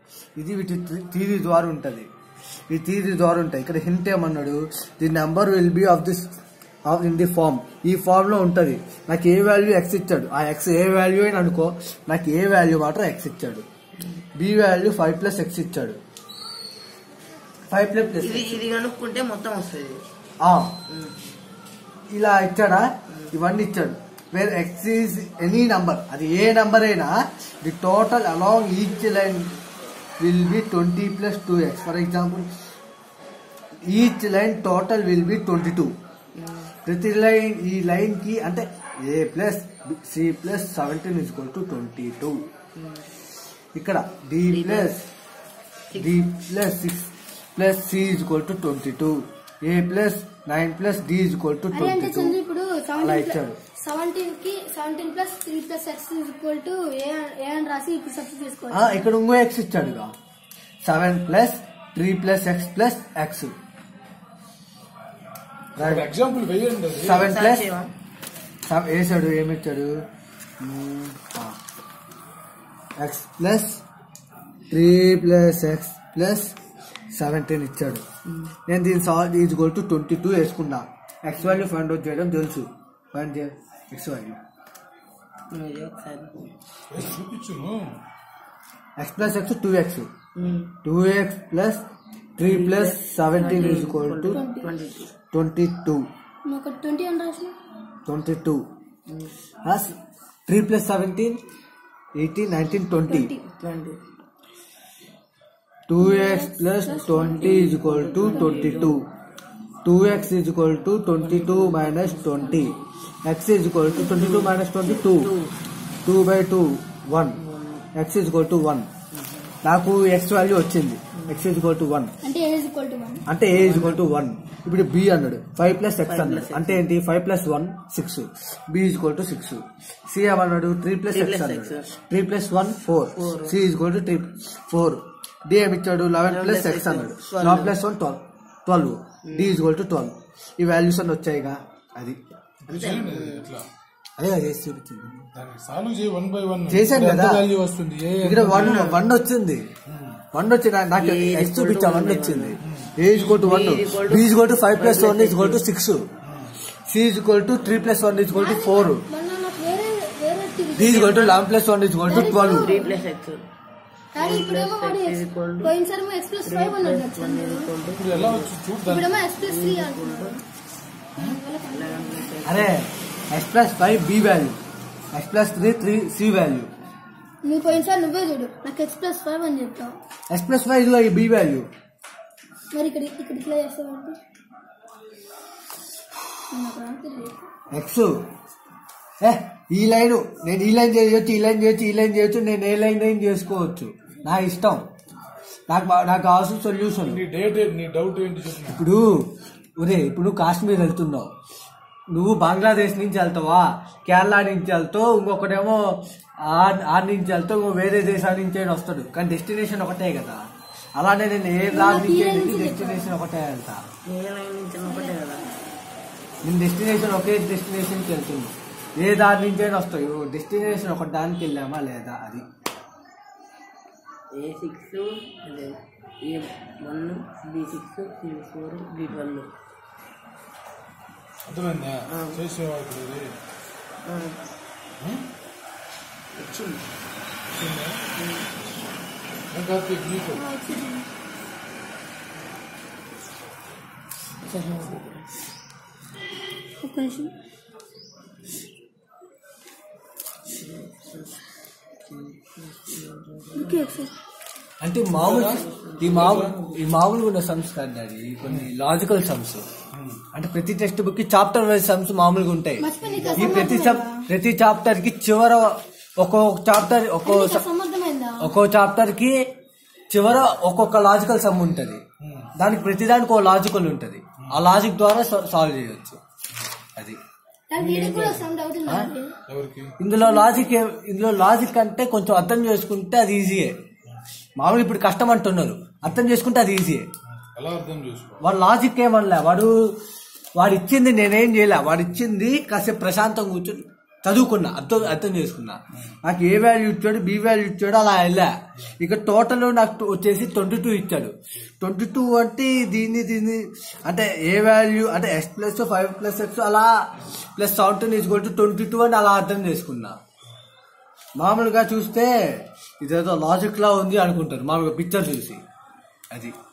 ఇది వీటి థీరీ ద్వారా ఉంటుంది ఈ థీరీ ద్వారా ఉంటాయి ఇక్కడ హింట్ ఏమన్నాడు the number will be of this of in the form ఈ ఫార్మ్ లో ఉంటది నాకు ఏ వాల్యూ ఎక్స్ ఇచ్చాడు ఆ ఎక్స్ ఏ వాల్యూ అని అనుకో నాకు ఏ వాల్యూ మాత్రం ఎక్స్ ఇచ్చాడు B value five plus x ఇచ్చాడు ఫైవ్ ప్లస్ ప్లస్ ఇది ఇది కనుక్కుంటే మొత్తం వస్తుంది ఇలా ఇచ్చాడా ఇవన్నీ ఇచ్చాడు where x is any number అది ఏ నంబర్ అయినా the total along each line will be twenty plus two x for example each line total will be twenty two ప్రతి లైన్ ఈ లైన్ కి అంటే a plus c plus seventeen is to twenty two ఇక్కడ d plus d plus six plus c is to twenty two a plus nine plus d is to అదే twenty అంటే two Chandru ఇప్పుడు అలా ఇచ్చాడు. Seventeen కి seventeen plus three plus x equal to a a అని రాసి ఇప్పుడు సబ్స్టిట్యూట్ చేసుకోవచ్చు ఇక్కడ ఇంకో ఎక్స్ ఇచ్చాడుగా seven plus three plus x plus x example వేయండి అది. సెవెన్ ప్లస్ చేయవా? వేసాడు ఏమిచ్చాడు x plus three plus x plus seventeen ఇచ్చాడు నేను దీని solve is equal to twenty two వేసుకున్నా ఎక్స్ వాల్యూ ఫైండ్ అవుట్ చేయడం తెలుసు ఫైండ్ చేయ ఎక్స్ వాల్యూ ఇది ఒకసారి వేసి చూపించును x plus x two x two x plus three plus seventeen is equal to twenty two twenty two నువ్వు ఒక ట్వంటీ అని రాసిన twenty two three plus seventeen eighteen nineteen twenty twenty two x plus twenty is equal to twenty two two x is equal to twenty two minus twenty x is equal to twenty two minus twenty two two by two one x is equal to one నాకు x value వచ్చింది x is equal to one అంటే a equal to one అంటే a is equal to one ఇప్పుడు b అన్నాడు five plus x అన్నాడు అంటే ఏంటి five plus one six b is equal to six c ఏమన్నాడు three plus Three x plus అన్నాడు X. Three plus one four c is equal to three four d ఏమి ఇచ్చాడు eleven plus plus x X. అన్నాడు Twelve. Eleven plus one twelve twelve d is equal to twelve ఈ values అన్ని వచ్చాయిగా అది ఇది చేయండి ఇట్లా అదే కదా చేసి చూపించింది దానికి సాల్వ్ చేయి వన్ బై వన్ చేశాను కదా. వాల్యూ వస్తుంది ఏ ఇక్కడ వన్ వన్ వచ్చింది వన్ వచ్చి నా- నాకు A is ఎక్స్ equal చూపించా to వన్ one by వచ్చింది one. A is equal to one B is equal to b is equal to five five plus plus one is equal to six c is equal to three plus one is equal to four మొన్న నాకు వేరే వేరే d is equal to eleven plus one is equal to twelve three plus x కానీ ఇప్పుడేమో వాడు X is equal to పోయినసారి x plus five అన్నాడు కదా చంద్రు. ఇప్పుడు ఎలా వచ్చి చూద్దాం ఇప్పుడేమో ఎక్స్ ప్లస్ త్రీ అంటున్నాడు అరే x plus five b value x plus three three c value నువ్వు పోయినసారి నువ్వే చూడు నాకు ఎక్స్ ప్లస్ ఫైవ్ అని చెప్తావు ఎక్స్ ప్లస్ ఫైవ్ ఇదిగో ఈ బి వాల్యూ మరి ఇక్కడ ఇక్కడ ఇట్లా చేస్తావంటే నాకు రాదు తెలియదు. ఎక్స్ ఏ ఈ లైన్ నేను ఈ లైన్ చేయొచ్చు ఈ లైన్ చేయొచ్చు ఈ లైన్ చేయొచ్చు నేను ఏ లైన్ లైన్ చేసుకోవచ్చు నా ఇష్టం నాకు బా- నాకు కావాల్సిన సొల్యూషన్ నీ డేట్ నీ డౌట్ ఏంటి చెప్పు ఇప్పుడు ఒరే ఇప్పుడు నువ్వు కాశ్మీర్ వెళ్తున్నావు నువ్వు బంగ్లాదేశ్ నుంచి వెళ్తావా కేరళ నుంచి వెళ్తావు ఇంకొకటేమో ఆ- ఆ నుంచి వెళ్తావు ఇంకో వేరే దేశాల నుంచి అయినా వస్తాడు కానీ డెస్టినేషన్ ఒకటే కదా అలానే నేను ఏ దాని నుంచి వెళ్ళి డెస్టినేషన్ ఒకటే వెళ్తా ఏ లైన్ నుంచి ఒకటే కదా నేను డెస్టినేషన్ ఒకే డెస్టినేషన్కి వెళ్తుంది ఏ దారి నుంచి అయినా వస్తాయి డెస్టినేషన్ ఒక దానికి వెళ్ళామా లేదా అది ఏ సిక్స్ అదే a one b six c four b twelve అర్థమైందా చేసేవా ఇప్పుడు ఇది హ్మ్? వచ్చింది వచ్చిందా? ఏం కార్తీక్ నీకు ఒక్క నిమిషం ఓకే ఒకసారి అంటే మామూలు ఈ మామూలు ఈ మామూలుగా ఉన్న సమ్స్ కాదు డాడీ ఈ కొన్ని లాజికల్ సమ్స్ అంటే ప్రతి టెక్స్ట్ బుక్ కి చాప్టర్ వైజ్ సమ్స్ మామూలుగా ఉంటాయి మర్చిపోయి నీకు ఈ ప్రతి సమ్ ప్రతి చాప్టర్ కి చివర ఒక్కో చాప్టర్ ఒక్కో స- సమర్థమైందా ఒక్కో చాప్టర్ కి చివర ఒక్కొక్క లాజికల్ సమ్ ఉంటది దానికి ప్రతిదానికి ఒక లాజికల్ ఉంటది ఆ లాజిక్ ద్వారా సాల్వ్ చేయొచ్చు అది నాకు వీడికి కూడా సమ్ డౌట్ ఉంది ఎవరికి ఇందులో లాజిక్ ఏ- ఇందులో లాజిక్ అంటే కొంచెం అర్థం చేసుకుంటే అది ఈజీయే మామూలు ఇప్పుడు కష్టం అంటున్నారు అర్థం చేసుకుంటే అది ఈజీయే ఎలా అర్థం చేసుకో వాడు లాజిక్ ఏమనలే వాడు వాడు ఇచ్చింది నేనేం చేయలే వాడు ఇచ్చింది కాసేపు ప్రశాంతంగా కూర్చొని చదువుకున్నా అర్థం అర్థం చేసుకున్నా నాకు ఏ వాల్యూ ఇచ్చాడు బి వాల్యూ ఇచ్చాడు అలా వెళ్ళా ఇక టోటల్ నాకు టు- వచ్చేసి ట్వంటీ టూ ఇచ్చాడు ట్వంటీ టూ అంటే దీన్ని దీన్ని అంటే ఏ వాల్యూ అంటే x plus five plus x అలా plus seventeen equal to twenty two అని అలా అర్థం చేసుకున్నా మామూలుగా చూస్తే ఇదేదో లాజిక్ లా ఉంది అనుకుంటారు మామూలుగా పిక్చర్ చూసి అది